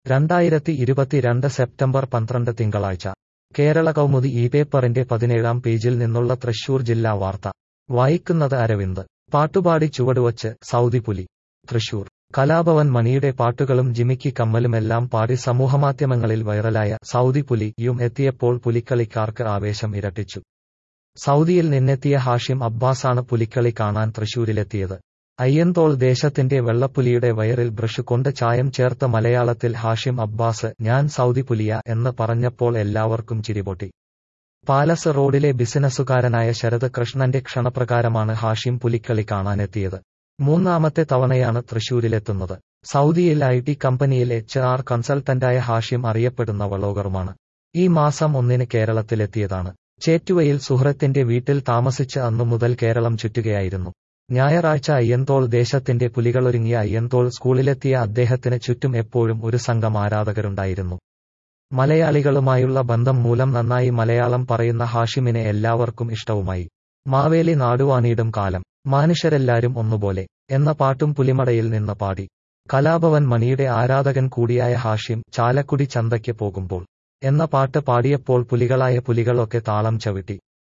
രണ്ടായിരത്തി ഇരുപത്തിരണ്ട് സെപ്റ്റംബർ പന്ത്രണ്ട് തിങ്കളാഴ്ച കേരള കൗമുദി ഈ പേപ്പറിന്റെ പതിനേഴാം പേജിൽ നിന്നുള്ള തൃശൂർ ജില്ലാ വാർത്ത വായിക്കുന്നത് അരവിന്ദ് പാട്ടുപാടി ചുവടുവച്ച് സൗദി പുലി തൃശൂർ കലാഭവൻ മണിയുടെ പാട്ടുകളും ജിമിക്കി കമ്മലുമെല്ലാം പാടി സമൂഹമാധ്യമങ്ങളിൽ വൈറലായ സൗദി പുലി യും എത്തിയപ്പോൾ പുലിക്കളിക്കാർക്ക് ആവേശം ഇരട്ടിച്ചു സൗദിയിൽ നിന്നെത്തിയ ഹാഷിം അബ്ബാസാണ് പുലിക്കളി കാണാൻ തൃശൂരിലെത്തിയത് അയ്യന്തോൾ ദേശത്തിന്റെ വെള്ളപ്പുലിയുടെ വയറിൽ ബ്രഷ് കൊണ്ട് ചായം ചേർത്ത മലയാളത്തിൽ ഹാഷിം അബ്ബാസ് ഞാൻ സൗദി പുലിയ എന്ന് പറഞ്ഞപ്പോൾ എല്ലാവർക്കും ചിരിപൊട്ടി പാലസ് റോഡിലെ ബിസിനസ്സുകാരനായ ശരത് കൃഷ്ണന്റെ ക്ഷണപ്രകാരമാണ് ഹാഷിം പുലിക്കളി കാണാനെത്തിയത് മൂന്നാമത്തെ തവണയാണ് തൃശൂരിലെത്തുന്നത് സൗദിയിൽ ഐ ടി കമ്പനിയിൽ എച്ച് ആർ കൺസൾട്ടന്റായ ഹാഷിം അറിയപ്പെടുന്ന വളോകറുമാണ് ഈ മാസം ഒന്നിന് കേരളത്തിലെത്തിയതാണ് ചേറ്റുവയിൽ സുഹൃത്തിന്റെ വീട്ടിൽ താമസിച്ച് അന്നു മുതൽ കേരളം ചുറ്റുകയായിരുന്നു ഞായറാഴ്ച അയ്യന്തോൾ ദേശത്തിന്റെ പുലികളൊരുങ്ങിയ അയ്യന്തോൾ സ്കൂളിലെത്തിയ അദ്ദേഹത്തിന് ചുറ്റും എപ്പോഴും ഒരു സംഘം ആരാധകരുണ്ടായിരുന്നു മലയാളികളുമായുള്ള ബന്ധം മൂലം നന്നായി മലയാളം പറയുന്ന ഹാഷിമിനെ എല്ലാവർക്കും ഇഷ്ടവുമായി മാവേലി നാടുവാണിയിടും കാലം മാനുഷരെല്ലാരും ഒന്നുപോലെ എന്ന പാട്ടും പുലിമടയിൽ നിന്ന് പാടി കലാഭവൻ മണിയുടെ ആരാധകൻ കൂടിയായ ഹാഷിം ചാലക്കുടി ചന്തയ്ക്ക് പോകുമ്പോൾ എന്ന പാട്ട് പാടിയപ്പോൾ പുലികളായ പുലികളൊക്കെ താളം ചവിട്ടി